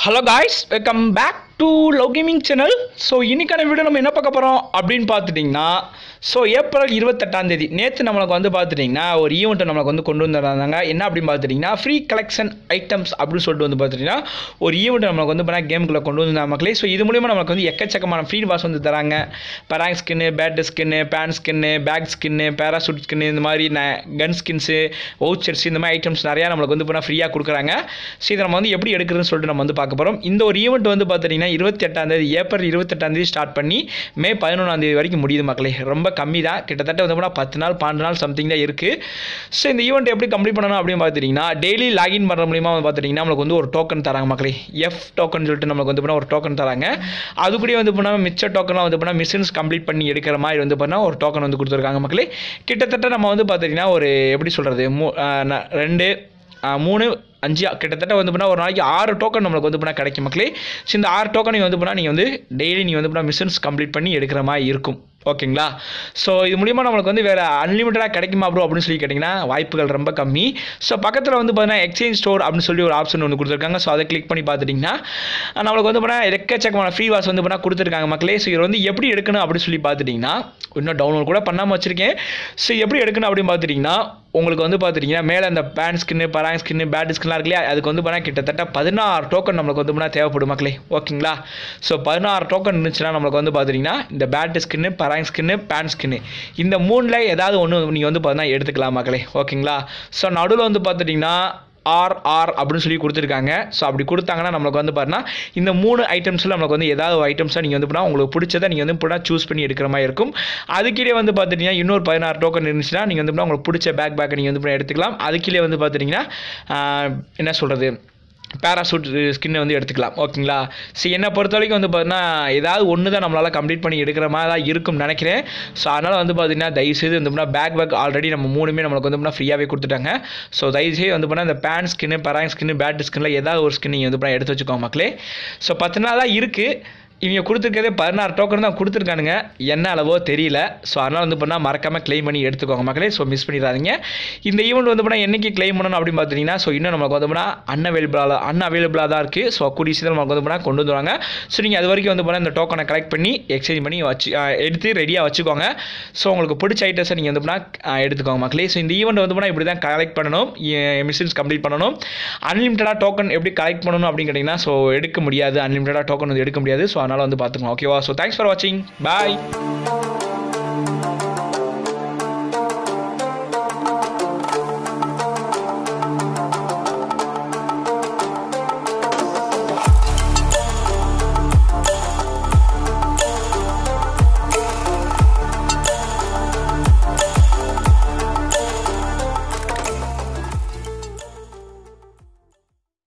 hello guys welcome back to love gaming channel so இன்னைக்கான video நம்ம என்ன பார்க்க போகிறோம் அப்படின்னு பார்த்துட்டிங்கன்னா ஸோ ஏப்ரல் இருபத்தெட்டாம் தேதி நேற்று நம்மளுக்கு வந்து பார்த்துட்டிங்கன்னா ஒரு ஈவெண்ட்டை நம்மளுக்கு வந்து கொண்டு வந்திருந்தாங்க என்ன அப்படின்னு பார்த்துட்டிங்கன்னா ஃப்ரீ கலெக்ஷன் ஐட்டம்ஸ் அப்படின்னு சொல்லிட்டு வந்து பார்த்துட்டிங்கன்னா ஒரு ஈவெண்ட் நம்மளுக்கு வந்து பண்ணால் கேமுக்குள்ளே கொண்டு வந்தாங்க மக்களே ஸோ இது மூலிமா நம்மளுக்கு வந்து எக்கச்சக்கமான ஃப்ரீ வாஸ் வந்து தராங்க parang skin bat skin pan skin bag skin parachute skin இந்த மாதிரி கன் ஸ்கின்ஸு வவுச்சர்ஸ் இந்த மாதிரி ஐட்டம்ஸ் நிறையா நம்மளுக்கு வந்து பண்ணால் ஃப்ரீயாக கொடுக்குறாங்க ஸோ இதை நம்ம வந்து எப்படி எடுக்கிறதுன்னு சொல்லிட்டு நம்ம வந்து பார்க்க போகிறோம் இந்த ஒரு ஈவெண்ட் வந்து பார்த்தீங்கன்னா இருபத்தி எட்டாந்தேதி ஏப்ரல் இருபத்தெட்டாந்தேதி ஸ்டார்ட் பண்ணி மே பதினொன்றாந்தேதி வரைக்கும் முடியுது மக்களே ரொம்ப கம்மி தான் கிட்டத்தட்ட வந்து கூட பத்து நாள் பன்னெண்டு நாள் சம்திங் தான் இருக்குது ஸோ இந்த ஈவெண்ட் எப்படி கம்ப்ளீட் பண்ணணும் அப்படின்னு பார்த்துட்டிங்கன்னா டெய்லி லாகின் பண்ணுற மூலியமாக வந்து பார்த்துட்டிங்கன்னா நம்மளுக்கு வந்து ஒரு டோக்கன் தராங்க மக்களே எஃப் டோக்கன் சொல்லிட்டு நம்மளுக்கு வந்து பண்ணால் ஒரு டோக்கன் தராங்க அது கூட வந்து பண்ணால் மிச்ச டோக்கன்லாம் வந்து பண்ணால் மிஷின்ஸ் கம்ப்ளீட் பண்ணி எடுக்கிற மாதிரி வந்து பண்ணால் ஒரு டோக்கன் வந்து கொடுத்துருக்காங்க மக்களே கிட்டத்தட்ட நம்ம வந்து பார்த்திங்கன்னா ஒரு எப்படி சொல்கிறது மூ ஆஹ் ந- ரெண்டு ஆஹ் மூணு அஞ்சு கிட்டத்தட்ட வந்து பண்ணால் ஒரு நாளைக்கு ஆறு டோக்கன் நம்மளுக்கு வந்து பண்ணால் கிடைக்கும் மக்களே ஸோ இந்த ஆறு டோக்கன் நீங்கள் வந்து பண்ணால் நீங்கள் வந்து டெய்லி நீங்கள் வந்து பண்ணால் மிஷின்ஸ் கம்ப்ளீட் பண்ணி எடுக்கிற மாதிரி இருக்கும் ஓகேங்களா ஸோ இது மூலிமா நம்மளுக்கு வந்து வேறு அன்லிமிட்டடாக கிடைக்குமா ப்ரோ அப்படின்னு சொல்லி கேட்டிங்கன்னா வாய்ப்புகள் ரொம்ப கம்மி ஸோ பக்கத்தில் வந்து பார்த்தீங்கன்னா எக்ஸ்சேஞ்ச் ஸ்டோர் அப்படின்னு சொல்லி ஒரு ஆப்ஷன் ஒன்று கொடுத்துருக்காங்க ஸோ அதை கிளிக் பண்ணி பார்த்துட்டிங்கன்னா நம்மளுக்கு வந்து பார்த்தா எக்கச்சக்கமான ஃப்ரீ வாஸ் வந்து பண்ணால் கொடுத்துருக்காங்க மக்களே ஸோ இது வந்து எப்படி எடுக்கணும் அப்படின்னு சொல்லி பார்த்துட்டிங்கன்னா இன்னும் டவுன்லோட் கூட பண்ணாமல் வச்சுருக்கேன் ஸோ எப்படி எடுக்கணும் அப்படின்னு பார்த்துட்டிங்கன்னா உங்களுக்கு வந்து பார்த்துட்டிங்கன்னா மேலே அந்த pan skin parang skin bat ஸ்கின்லாம் இருக்கு இல்லையா அதுக்கு வந்து பார்த்தா கிட்டத்தட்ட பதினாறு டோக்கன் நம்மளுக்கு வந்து பார்த்தா தேவைப்படும் மக்களே ஓகேங்களா ஸோ பதினாறு டோக்கன் இருந்துச்சுன்னா நம்மளுக்கு வந்து பார்த்துட்டிங்கன்னா இந்த bat skin parang skin pan skin இந்த மூணில் ஏதாவது ஒன்று நீங்கள் வந்து பார்த்தீங்கன்னா எடுத்துக்கலாம் மக்களே ஓகேங்களா ஸோ நடுவில் வந்து பார்த்துட்டிங்கன்னா ஆர் ஆர் அப்படின்னு சொல்லி கொடுத்துருக்காங்க ஸோ அப்படி கொடுத்தாங்கன்னா நம்மளுக்கு வந்து பாருன்னா இந்த மூணு ஐட்டம்ஸில் நம்மளுக்கு வந்து ஏதாவது ஒரு ஐட்டம்ஸாக நீங்கள் வந்து பண்ணால் உங்களுக்கு பிடிச்சதை நீங்கள் வந்து பண்ணால் சூஸ் பண்ணி எடுக்கிற மாதிரி இருக்கும் அதுக்கீழே வந்து பார்த்துட்டிங்கன்னா இன்னொரு பதினாறு டோக்கன் இருந்துச்சுன்னா நீங்கள் வந்து பண்ணால் உங்களுக்கு பிடிச்ச பேக் பேக்கை நீங்கள் வந்து பண்ணால் எடுத்துக்கலாம் அதுக்கீழே வந்து பார்த்துட்டிங்கன்னா ஆஹ், என்ன சொல்கிறது பேராசூட் ஸ்கின்னை வந்து எடுத்துக்கலாம் ஓகேங்களா ஸோ என்னை பொறுத்த வரைக்கும் வந்து பார்த்தீங்கன்னா ஏதாவது ஒன்று தான் நம்மளால் கம்ப்ளீட் பண்ணி எடுக்கிற மாதிரி தான் இருக்கும்னு நினைக்கிறேன் ஸோ அதனால் வந்து பார்த்தீங்கன்னா தயவுசெய்து வந்து பண்ணால் பேக் பேக் ஆல்ரெடி நம்ம மூணுமே நம்மளுக்கு வந்து பண்ணால் ஃப்ரீயாகவே கொடுத்துட்டாங்க ஸோ தயவுசெய்து வந்து பண்ணால் இந்த pan skin parang skin bat ஸ்கின்னில் ஏதாவது ஒரு ஸ்கின் நீங்கள் வந்து பண்ணால் எடுத்து வச்சுக்கோங்க மக்களே ஸோ பத்து நாள் தான் இருக்குது இவங்க கொடுத்துருக்கதே பதினாறு டோக்கன் தான் கொடுத்துருக்கானுங்க என்ன அளவோ தெரியல ஸோ அதனால் வந்து பண்ணால் மறக்காமல் க்ளைம் பண்ணி எடுத்துக்கோங்க மக்களே ஸோ மிஸ் பண்ணிடாதீங்க இந்த ஈவெண்ட் வந்து பண்ணால் என்னைக்கு க்ளைம் பண்ணணும் அப்படின்னு பார்த்தீங்கன்னா ஸோ இன்னும் நமக்கு வந்து பண்ணால் அன்அவைலபிளாக அன்அவைலபிளாக தான் இருக்குது ஸோ கூடிய சீக்கிரம் நமக்கு வந்து பண்ணால் கொண்டு வந்துருவாங்க ஸோ நீங்கள் அது வரைக்கும் வந்து பண்ணால் இந்த டோக்கனை கலெக்ட் பண்ணி எக்ஸ்சேஞ்ச் பண்ணி வச்சு அஹ், எடுத்து ரெடியாக வச்சுக்கோங்க ஸோ உங்களுக்கு பிடிச்ச ஐட்டஸை நீங்கள் வந்து பண்ணால் எடுத்துக்கோங்க மக்களே ஸோ இந்த ஈவெண்ட் வந்து பண்ணால் இப்படி தான் கலெக்ட் பண்ணணும் மிஷின்ஸ் கம்ப்ளீட் பண்ணணும் அன்லிமிட்டடாக டோக்கன் எப்படி கலெக்ட் பண்ணணும் அப்படின்னு கேட்டிங்கன்னா ஸோ எடுக்க முடியாது அன்லிமிட்டடாக டோக்கன் வந்து எடுக்க முடியாது ஸோ அதனால் வந்து பார்த்துக்கோங்க ஓகேவா ஸோ தேங்க்ஸ் ஃபார் வாட்சிங் பாய்